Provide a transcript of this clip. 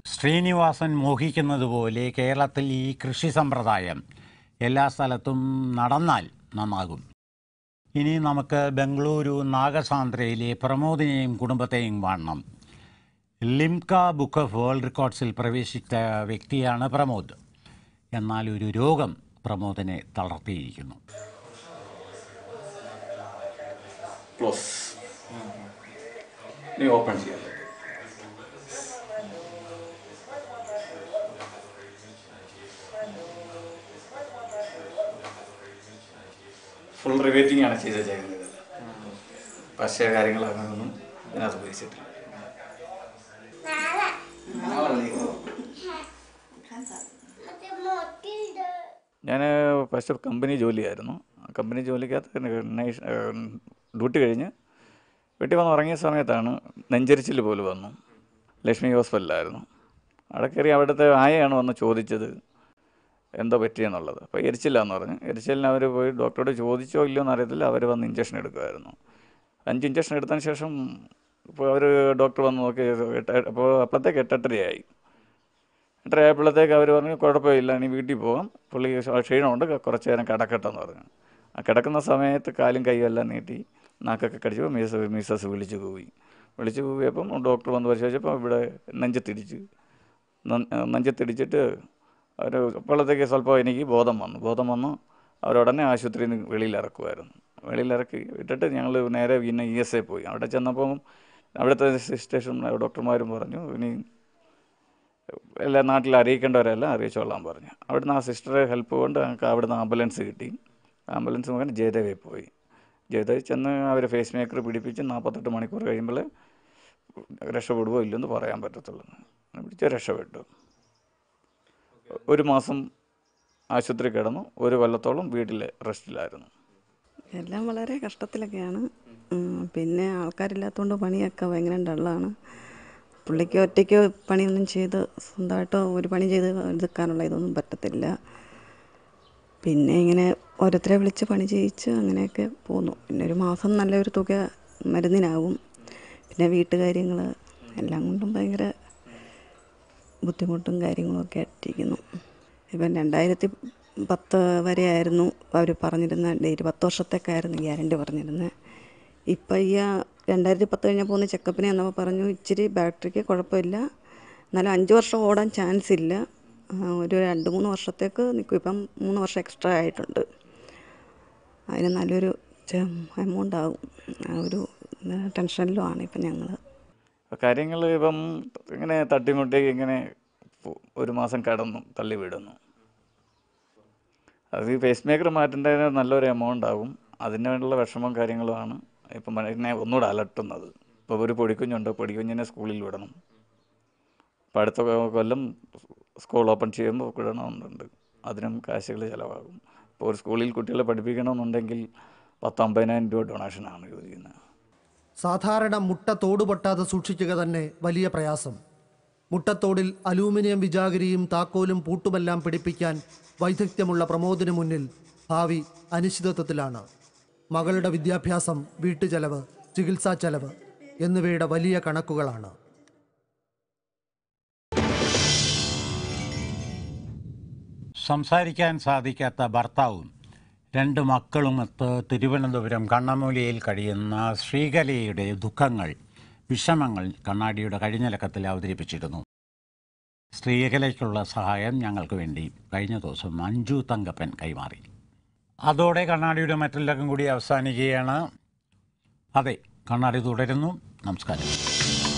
ശ്രീനിവാസൻ മോഹിക്കുന്നത് പോലെ കേരളത്തിൽ ഈ കൃഷി സമ്പ്രദായം എല്ലാ സ്ഥലത്തും നടന്നാൽ നന്നാകും ഇനി നമുക്ക് ബംഗളൂരു നാഗസാന്ദ്രയിലെ പ്രമോദിനെയും കുടുംബത്തെയും കാണണം ലിംക ബുക്ക് ഓഫ് വേൾഡ് റെക്കോർഡ്സിൽ പ്രവേശിച്ച വ്യക്തിയാണ് പ്രമോദ് എന്നാൽ ഒരു രോഗം പ്രമോദിനെ തളർത്തിയിരിക്കുന്നു ക്ലോസ് നീ ഓപ്പൺ ചെയ്യാം ഫുൾ റിവേറ്റിംഗ് ആണ് ചെയ്ത് ചെയ്യുന്നത് പശ കാര്യങ്ങളൊന്നും ഇതിനകത്ത് ഉപയോഗിച്ചിട്ടില്ല ഞാൻ ഫസ്റ്റ് കമ്പനി ജോലിയായിരുന്നു ആ കമ്പനി ജോലിക്കകത്ത് നൈറ്റ് ഡ്യൂട്ടി കഴിഞ്ഞ് വീട്ടിൽ വന്ന് ഉറങ്ങിയ സമയത്താണ് നെഞ്ചരിച്ചിൽ പോലും വന്നു ലക്ഷ്മി ഹോസ്പിറ്റലിലായിരുന്നു അവിടെ കയറി അവിടുത്തെ ആയയാണ് വന്ന് ചോദിച്ചത് എന്തോ പറ്റിയെന്നുള്ളത് അപ്പോൾ എരിച്ചില്ല എന്ന് പറഞ്ഞു എരിച്ചിലിന് അവർ പോയി ഡോക്ടറോട് ചോദിച്ചോ ഇല്ലയോ എന്ന് അറിയത്തില്ല അവർ വന്ന് ഇഞ്ചക്ഷൻ എടുക്കുമായിരുന്നു അഞ്ച് ഇഞ്ചക്ഷൻ എടുത്തതിന് ശേഷം ഇപ്പോൾ അവർ ഡോക്ടർ വന്ന് നോക്കി എട്ട് അപ്പോൾ അപ്പോഴത്തേക്ക് എട്ടെട്ടരയായി എട്ടരയായപ്പോഴത്തേക്ക് അവർ പറഞ്ഞു കുഴപ്പമില്ല ഇനി വീട്ടിൽ പോകാം പുള്ളി ക്ഷീണമുണ്ട് കുറച്ച് നേരം കിടക്കട്ടെന്ന് പറഞ്ഞു ആ കിടക്കുന്ന സമയത്ത് കാലും കൈയും എല്ലാം നീട്ടി നാക്കൊക്കെ കടിച്ചപ്പോൾ മീസസ് മീസസ് വിളിച്ച് കൂവി വിളിച്ച് കൂവിയപ്പം ഡോക്ടർ വന്ന് പരിശോധിച്ചപ്പോൾ ഇവിടെ നെഞ്ചത്തിടിച്ച് ന- നെഞ്ചത്തിടിച്ചിട്ട് അവർ അപ്പോഴത്തേക്ക് സ്വല്പം എനിക്ക് ബോധം വന്നു ബോധം വന്നു അവരുടനെ ആശുപത്രിയിൽ നിന്ന് വെളിയിൽ ഇറക്കുമായിരുന്നു വെളിയിൽ ഇറക്കി ഇട്ടിട്ട് ഞങ്ങൾ നേരെ പിന്നെ ഇ എസ് എ പോയി അവിടെ ചെന്നപ്പം അവിടുത്തെ സിസ്റ്റേഴ്സും ഡോക്ടർമാരും പറഞ്ഞു ഇനി എല്ലാ നാട്ടിൽ അറിയിക്കേണ്ടവരെല്ലാം അറിയിച്ചോളാൻ പറഞ്ഞു അവിടുന്ന് ആ സിസ്റ്ററെ ഹെൽപ്പ് കൊണ്ട് ഞങ്ങൾക്ക് അവിടുന്ന് ആംബുലൻസ് കിട്ടി ആംബുലൻസ് മുഖേന ജയദേവിൽ പോയി ജയദേവ് ചെന്ന് അവർ ഫേസ് മേക്കർ പിടിപ്പിച്ച് നാൽപ്പത്തെട്ട് മണിക്കൂർ കഴിയുമ്പോൾ രക്ഷപ്പെടുവോ ഇല്ലെന്ന് പറയാൻ പറ്റത്തുള്ളൂ അങ്ങനെ പിടിച്ച് രക്ഷപ്പെട്ടു ഒരു മാസം ആശുപത്രി കിടന്നു ഒരു കൊല്ലത്തോളം വീട്ടിൽ റെസ്റ്റിലായിരുന്നു എല്ലാം വളരെ കഷ്ടത്തിലൊക്കെയാണ് ഉം, പിന്നെ ആൾക്കാരില്ലാത്തതുകൊണ്ട് പണിയൊക്കെ ഭയങ്കര ഡള്ളാണ് പുള്ളിക്ക് ഒറ്റയ്ക്ക് പണിയൊന്നും ചെയ്ത് സ്വന്തമായിട്ട് ഒരു പണി ചെയ്ത് എടുക്കാനുള്ള ഇതൊന്നും പറ്റത്തില്ല പിന്നെ ഇങ്ങനെ ഓരോരുത്തരെ വിളിച്ച് പണി ചെയ്യിച്ച് അങ്ങനെയൊക്കെ പോന്നു പിന്നെ ഒരു മാസം നല്ലൊരു തുക മരുന്നിനാവും പിന്നെ വീട്ടുകാര്യങ്ങൾ എല്ലാം കൊണ്ടും ഭയങ്കര ബുദ്ധിമുട്ടും കാര്യങ്ങളും ഒക്കെ ആയിട്ടിരിക്കുന്നു ഇപ്പം രണ്ടായിരത്തി പത്ത് വരെ ആയിരുന്നു അവർ പറഞ്ഞിരുന്ന ഡേറ്റ് പത്ത് വർഷത്തേക്കായിരുന്നു ഗ്യാരണ്ടി പറഞ്ഞിരുന്നത് ഇപ്പം ഈ ആ രണ്ടായിരത്തി പത്ത് കഴിഞ്ഞപ്പോൾ ഒന്ന് ചെക്കപ്പിന് ചെന്നപ്പോൾ പറഞ്ഞു ഇച്ചിരി ബാറ്ററിക്ക് കുഴപ്പമില്ല എന്നാലും അഞ്ച് വർഷം ഓടാൻ ചാൻസ് ഇല്ല ആ, ഒരു രണ്ട് മൂന്ന് വർഷത്തേക്ക് നിൽക്കും ഇപ്പം മൂന്ന് വർഷം എക്സ്ട്രാ ആയിട്ടുണ്ട് അതിന് നല്ലൊരു എമൗണ്ട് ആകും ആ ഒരു ടെൻഷനിലും ആണ് ഇപ്പം ഞങ്ങൾ കാര്യങ്ങൾ ഇപ്പം ഇങ്ങനെ തട്ടിമുട്ടി ഇങ്ങനെ പോ- ഒരു മാസം കടന്നു തള്ളി വിടുന്നു അത് ഈ പേസ് മേക്കർ മാറ്റേണ്ടതിന് നല്ലൊരു എമൗണ്ട് ആകും അതിന് വേണ്ടിയുള്ള വിഷമം കാര്യങ്ങളുമാണ് ഇപ്പം എന്നെ ഒന്നുകൂടെ അലട്ടുന്നത് ഇപ്പോൾ ഒരു പൊടിക്കുഞ്ഞുണ്ട് പൊടിക്കുഞ്ഞിനെ സ്കൂളിൽ വിടണം അപ്പം അടുത്ത കൊ- കൊല്ലം സ്കൂൾ ഓപ്പൺ ചെയ്യുമ്പോൾ വിടണമെന്നുണ്ട് അതിനും കാശുകൾ ചിലവാകും ഇപ്പോൾ ഒരു സ്കൂളിൽ കുട്ടികളെ പഠിപ്പിക്കണമെന്നുണ്ടെങ്കിൽ പത്തമ്പതിനായിരം രൂപ ഡൊണേഷനാണ് ചോദിക്കുന്നത് സാധാരണ മുട്ട തോട് പൊട്ടാതെ സൂക്ഷിക്കുക തന്നെ വലിയ പ്രയാസം മുട്ടത്തോടിൽ അലൂമിനിയം വിജാഗിരിയും താക്കോലും പൂട്ടുമെല്ലാം പിടിപ്പിക്കാൻ വൈദഗ്ധ്യമുള്ള പ്രമോദിന് മുന്നിൽ ഭാവി അനിശ്ചിതത്വത്തിലാണ് മകളുടെ വിദ്യാഭ്യാസം വീട്ടുചെലവ് ചികിത്സാ ചെലവ് എന്നിവയുടെ വലിയ കണക്കുകളാണ് സംസാരിക്കാൻ സാധിക്കാത്ത ഭർത്താവും രണ്ട് മക്കളുമൊത്ത് തിരുവനന്തപുരം കണ്ണമൂലയിൽ കഴിയുന്ന ശ്രീകലയുടെ ദുഃഖങ്ങൾ വിഷമങ്ങൾ കണ്ണാടിയുടെ കഴിഞ്ഞ ലക്കത്തിൽ അവതരിപ്പിച്ചിരുന്നു ശ്രീകലയ്ക്കുള്ള സഹായം ഞങ്ങൾക്ക് വേണ്ടി കഴിഞ്ഞ ദിവസം മഞ്ജു തങ്കപ്പൻ കൈമാറി അതോടെ കണ്ണാടിയുടെ മറ്റൊരു ലക്കം കൂടി അവസാനിക്കുകയാണ് അതെ കണ്ണാടി തുടരുന്നു നമസ്കാരം